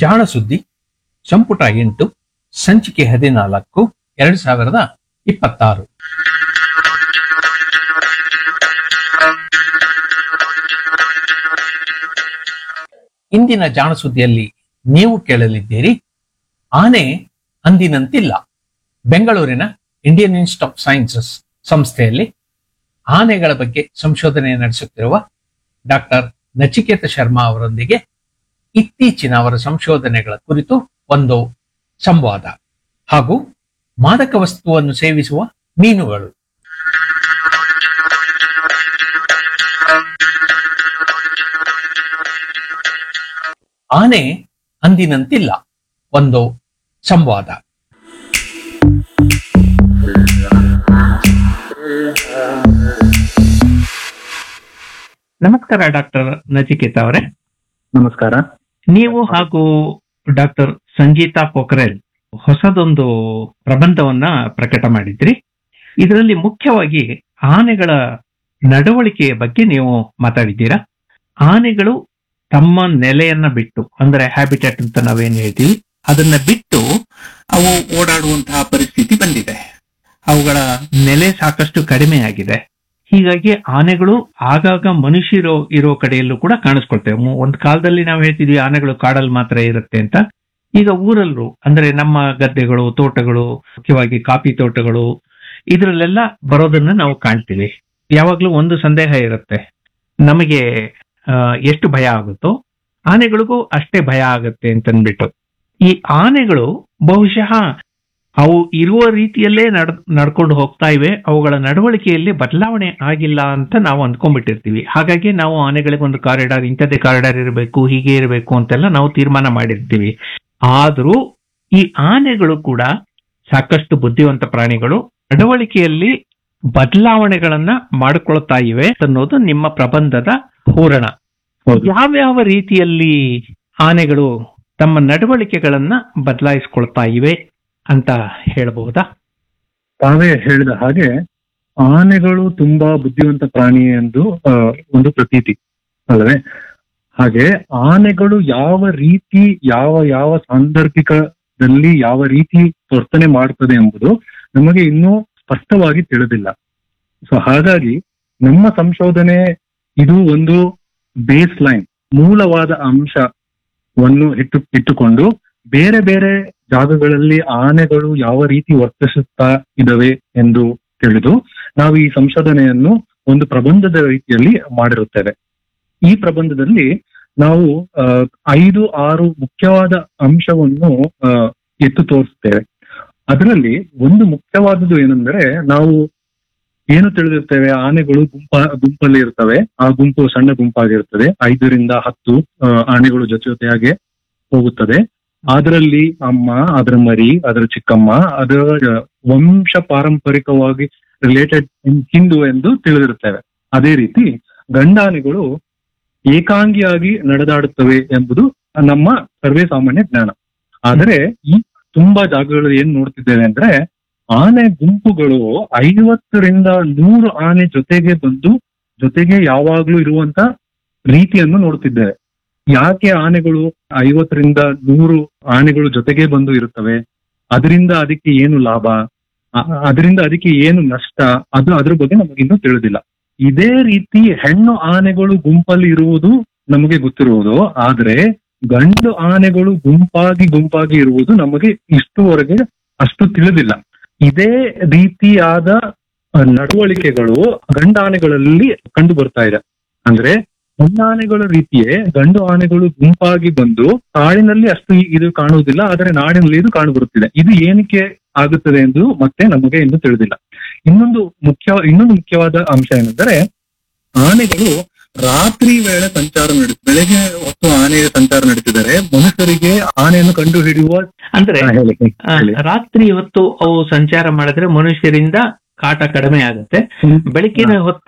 ಜಾಣ ಸುದ್ದಿ ಸಂಪುಟ ಎಂಟು ಸಂಚಿಕೆ ಹದಿನಾಲ್ಕು ಎರಡ್ ಸಾವಿರದ ಇಪ್ಪತ್ತಾರು ಇಂದಿನ ಜಾಣ ಸುದ್ದಿಯಲ್ಲಿ ನೀವು ಕೇಳಲಿದ್ದೀರಿ ಆನೆ ಅಂದಿನಂತಿಲ್ಲ ಬೆಂಗಳೂರಿನ ಇಂಡಿಯನ್ ಇನ್ಸ್ಟಿಟ್ಯೂಟ್ ಆಫ್ ಸೈನ್ಸಸ್ ಸಂಸ್ಥೆಯಲ್ಲಿ ಆನೆಗಳ ಬಗ್ಗೆ ಸಂಶೋಧನೆ ನಡೆಸುತ್ತಿರುವ ಡಾಕ್ಟರ್ ನಚಿಕೇತ ಶರ್ಮಾ ಅವರೊಂದಿಗೆ ಇತ್ತೀಚಿನ ಅವರ ಸಂಶೋಧನೆಗಳ ಕುರಿತು ಒಂದು ಸಂವಾದ ಹಾಗೂ ಮಾದಕ ವಸ್ತುವನ್ನು ಸೇವಿಸುವ ಮೀನುಗಳು ಆನೆ ಅಂದಿನಂತಿಲ್ಲ ಒಂದು ಸಂವಾದ ನಮಸ್ಕಾರ ಡಾಕ್ಟರ್ ನಚಿಕೇತ ಅವರೇ ನಮಸ್ಕಾರ ನೀವು ಹಾಗೂ ಡಾಕ್ಟರ್ ಸಂಗೀತಾ ಪೋಖರೇಲ್ ಹೊಸದೊಂದು ಪ್ರಬಂಧವನ್ನ ಪ್ರಕಟ ಮಾಡಿದ್ರಿ ಇದರಲ್ಲಿ ಮುಖ್ಯವಾಗಿ ಆನೆಗಳ ನಡವಳಿಕೆಯ ಬಗ್ಗೆ ನೀವು ಮಾತಾಡಿದ್ದೀರಾ ಆನೆಗಳು ತಮ್ಮ ನೆಲೆಯನ್ನ ಬಿಟ್ಟು ಅಂದ್ರೆ ಹ್ಯಾಬಿಟೇಟ್ ಅಂತ ನಾವೇನ್ ಹೇಳ್ತೀವಿ ಅದನ್ನ ಬಿಟ್ಟು ಅವು ಓಡಾಡುವಂತಹ ಪರಿಸ್ಥಿತಿ ಬಂದಿದೆ ಅವುಗಳ ನೆಲೆ ಸಾಕಷ್ಟು ಕಡಿಮೆ ಆಗಿದೆ ಹೀಗಾಗಿ ಆನೆಗಳು ಆಗಾಗ ಮನುಷ್ಯರು ಇರೋ ಕಡೆಯಲ್ಲೂ ಕೂಡ ಕಾಣಿಸ್ಕೊಳ್ತೇವೆ ಮು- ಒಂದ್ ಕಾಲದಲ್ಲಿ ನಾವು ಹೇಳ್ತಿದ್ವಿ ಆನೆಗಳು ಕಾಡಲ್ಲಿ ಮಾತ್ರ ಇರುತ್ತೆ ಅಂತ ಈಗ ಊರಲ್ಲೂ ಅಂದ್ರೆ ನಮ್ಮ ಗದ್ದೆಗಳು ತೋಟಗಳು ಮುಖ್ಯವಾಗಿ ಕಾಫಿ ತೋಟಗಳು ಇದರಲ್ಲೆಲ್ಲ ಬರೋದನ್ನ ನಾವು ಕಾಣ್ತೀವಿ ಯಾವಾಗ್ಲೂ ಒಂದು ಸಂದೇಹ ಇರುತ್ತೆ ನಮಗೆ ಆ, ಎಷ್ಟು ಭಯ ಆಗುತ್ತೋ ಆನೆಗಳಿಗೂ ಅಷ್ಟೇ ಭಯ ಆಗುತ್ತೆ ಅಂತನ್ಬಿಟ್ಟು ಈ ಆನೆಗಳು ಬಹುಶಃ ಅವು ಇರುವ ರೀತಿಯಲ್ಲೇ ನಡ್ ನಡ್ಕೊಂಡು ಹೋಗ್ತಾ ಇವೆ ಅವುಗಳ ನಡವಳಿಕೆಯಲ್ಲಿ ಬದಲಾವಣೆ ಆಗಿಲ್ಲ ಅಂತ ನಾವು ಅಂದ್ಕೊಂಡ್ಬಿಟ್ಟಿರ್ತೀವಿ ಹಾಗಾಗಿ ನಾವು ಆನೆಗಳಿಗೆ ಒಂದು ಕಾರಿಡಾರ್ ಇಂಥದ್ದೇ ಕಾರಿಡಾರ್ ಇರಬೇಕು ಹೀಗೆ ಇರಬೇಕು ಅಂತೆಲ್ಲ ನಾವು ತೀರ್ಮಾನ ಮಾಡಿರ್ತೀವಿ ಆದ್ರೂ ಈ ಆನೆಗಳು ಕೂಡ ಸಾಕಷ್ಟು ಬುದ್ಧಿವಂತ ಪ್ರಾಣಿಗಳು ನಡವಳಿಕೆಯಲ್ಲಿ ಬದಲಾವಣೆಗಳನ್ನ ಮಾಡಿಕೊಳ್ತಾ ಇವೆ ಅನ್ನೋದು ನಿಮ್ಮ ಪ್ರಬಂಧದ ಹೂರಣ ಹೌದು ಯಾವ್ಯಾವ ರೀತಿಯಲ್ಲಿ ಆನೆಗಳು ತಮ್ಮ ನಡವಳಿಕೆಗಳನ್ನ ಬದಲಾಯಿಸ್ಕೊಳ್ತಾ ಇವೆ ಅಂತ ಹೇಳಬಹುದಾ ತಾವೇ ಹೇಳಿದ ಹಾಗೆ ಆನೆಗಳು ತುಂಬಾ ಬುದ್ಧಿವಂತ ಪ್ರಾಣಿ ಎಂದು ಆ, ಒಂದು ಪ್ರತೀತಿ ಅಲ್ಲವೇ ಹಾಗೆ ಆನೆಗಳು ಯಾವ ರೀತಿ ಯಾವ ಯಾವ ಸಾಂದರ್ಭಿಕದಲ್ಲಿ ಯಾವ ರೀತಿ ವರ್ತನೆ ಮಾಡ್ತದೆ ಎಂಬುದು ನಮಗೆ ಇನ್ನೂ ಸ್ಪಷ್ಟವಾಗಿ ತಿಳಿದಿಲ್ಲ ಸೊ ಹಾಗಾಗಿ ನಮ್ಮ ಸಂಶೋಧನೆ ಇದು ಒಂದು ಬೇಸ್ ಲೈನ್ ಮೂಲವಾದ ಅಂಶವನ್ನು ಇಟ್ಟು ಇಟ್ಟುಕೊಂಡು ಬೇರೆ ಬೇರೆ ಜಾಗಗಳಲ್ಲಿ ಆನೆಗಳು ಯಾವ ರೀತಿ ವರ್ತಿಸುತ್ತಾ ಇದಾವೆ ಎಂದು ತಿಳಿದು ನಾವು ಈ ಸಂಶೋಧನೆಯನ್ನು ಒಂದು ಪ್ರಬಂಧದ ರೀತಿಯಲ್ಲಿ ಮಾಡಿರುತ್ತೇವೆ ಈ ಪ್ರಬಂಧದಲ್ಲಿ ನಾವು ಆ, ಐದು ಆರು ಮುಖ್ಯವಾದ ಅಂಶವನ್ನು ಆ, ಎತ್ತು ತೋರಿಸ್ತೇವೆ ಅದರಲ್ಲಿ ಒಂದು ಮುಖ್ಯವಾದದ್ದು ಏನೆಂದರೆ ನಾವು ಏನು ತಿಳಿದಿರ್ತೇವೆ ಆನೆಗಳು ಗುಂಪ ಗುಂಪಲ್ಲಿ ಇರ್ತವೆ ಆ ಗುಂಪು ಸಣ್ಣ ಗುಂಪಾಗಿರ್ತದೆ ಐದರಿಂದ ಹತ್ತು ಆ, ಆನೆಗಳು ಜೊತೆ ಜೊತೆಯಾಗಿ ಹೋಗುತ್ತದೆ ಅದರಲ್ಲಿ ಅಮ್ಮ ಅದರ ಮರಿ ಅದರ ಚಿಕ್ಕಮ್ಮ ಅದರ ವಂಶ ಪಾರಂಪರಿಕವಾಗಿ ರಿಲೇಟೆಡ್ ಹಿಂದೂ ಎಂದು ತಿಳಿದಿರುತ್ತೇವೆ ಅದೇ ರೀತಿ ಗಂಡಾನೆಗಳು ಏಕಾಂಗಿಯಾಗಿ ನಡೆದಾಡುತ್ತವೆ ಎಂಬುದು ನಮ್ಮ ಸರ್ವೇ ಸಾಮಾನ್ಯ ಜ್ಞಾನ ಆದರೆ ಈ ತುಂಬಾ ಜಾಗಗಳು ಏನ್ ನೋಡ್ತಿದ್ದೇವೆ ಅಂದ್ರೆ ಆನೆ ಗುಂಪುಗಳು ಐವತ್ತರಿಂದ ನೂರು ಆನೆ ಜೊತೆಗೆ ಬಂದು ಜೊತೆಗೆ ಯಾವಾಗ್ಲೂ ಇರುವಂತ ರೀತಿಯನ್ನು ನೋಡ್ತಿದ್ದೇವೆ ಯಾಕೆ ಆನೆಗಳು ಐವತ್ತರಿಂದ ನೂರು ಆನೆಗಳು ಜೊತೆಗೆ ಬಂದು ಇರುತ್ತವೆ ಅದರಿಂದ ಅದಕ್ಕೆ ಏನು ಲಾಭ ಅ- ಅದರಿಂದ ಅದಕ್ಕೆ ಏನು ನಷ್ಟ ಅದು ಅದ್ರ ಬಗ್ಗೆ ನಮಗಿನ್ನೂ ತಿಳಿದಿಲ್ಲ ಇದೇ ರೀತಿ ಹೆಣ್ಣು ಆನೆಗಳು ಗುಂಪಲ್ಲಿ ಇರುವುದು ನಮಗೆ ಗೊತ್ತಿರುವುದು ಆದ್ರೆ ಗಂಡು ಆನೆಗಳು ಗುಂಪಾಗಿ ಗುಂಪಾಗಿ ಇರುವುದು ನಮಗೆ ಇಷ್ಟುವರೆಗೆ ಅಷ್ಟು ತಿಳಿದಿಲ್ಲ ಇದೇ ರೀತಿಯಾದ ಅ, ನಡವಳಿಕೆಗಳು ಗಂಡಾನೆಗಳಲ್ಲಿ ಕಂಡು ಬರ್ತಾ ಇದೆ ಅಂದ್ರೆ ಹೆಣ್ಣಾನೆಗಳ ರೀತಿಯೇ ಗಂಡು ಆನೆಗಳು ಗುಂಪಾಗಿ ಬಂದು ಕಾಡಿನಲ್ಲಿ ಅಷ್ಟು ಇ- ಇದು ಕಾಣುವುದಿಲ್ಲ ಆದರೆ ನಾಡಿನಲ್ಲಿ ಇದು ಕಾಣಬರುತ್ತಿದೆ ಇದು ಏನಕ್ಕೆ ಆಗುತ್ತದೆ ಎಂದು ಮತ್ತೆ ನಮಗೆ ಇನ್ನು ತಿಳಿದಿಲ್ಲ ಇನ್ನೊಂದು ಮುಖ್ಯ ಇನ್ನೊಂದು ಮುಖ್ಯವಾದ ಅಂಶ ಏನೆಂದರೆ ಆನೆಗಳು ರಾತ್ರಿ ವೇಳೆ ಸಂಚಾರ ನಡೆ ಬೆಳಗ್ಗೆ ಹೊತ್ತು ಆನೆ ಸಂಚಾರ ನಡೆಸಿದರೆ ಮನುಷ್ಯರಿಗೆ ಆನೆಯನ್ನು ಕಂಡು ಹಿಡಿಯುವ ಅಂದ್ರೆ ಹಾ, ಹೇಳಿ, ಆ, ಹೇಳಿ. ರಾತ್ರಿ ಹೊತ್ತು ಅವು ಸಂಚಾರ ಮಾಡಿದ್ರೆ ಮನುಷ್ಯರಿಂದ ಕಾಟ ಕಡಿಮೆ ಆಗುತ್ತೆ ಬೆಳಕಿನ ಹೊತ್ತು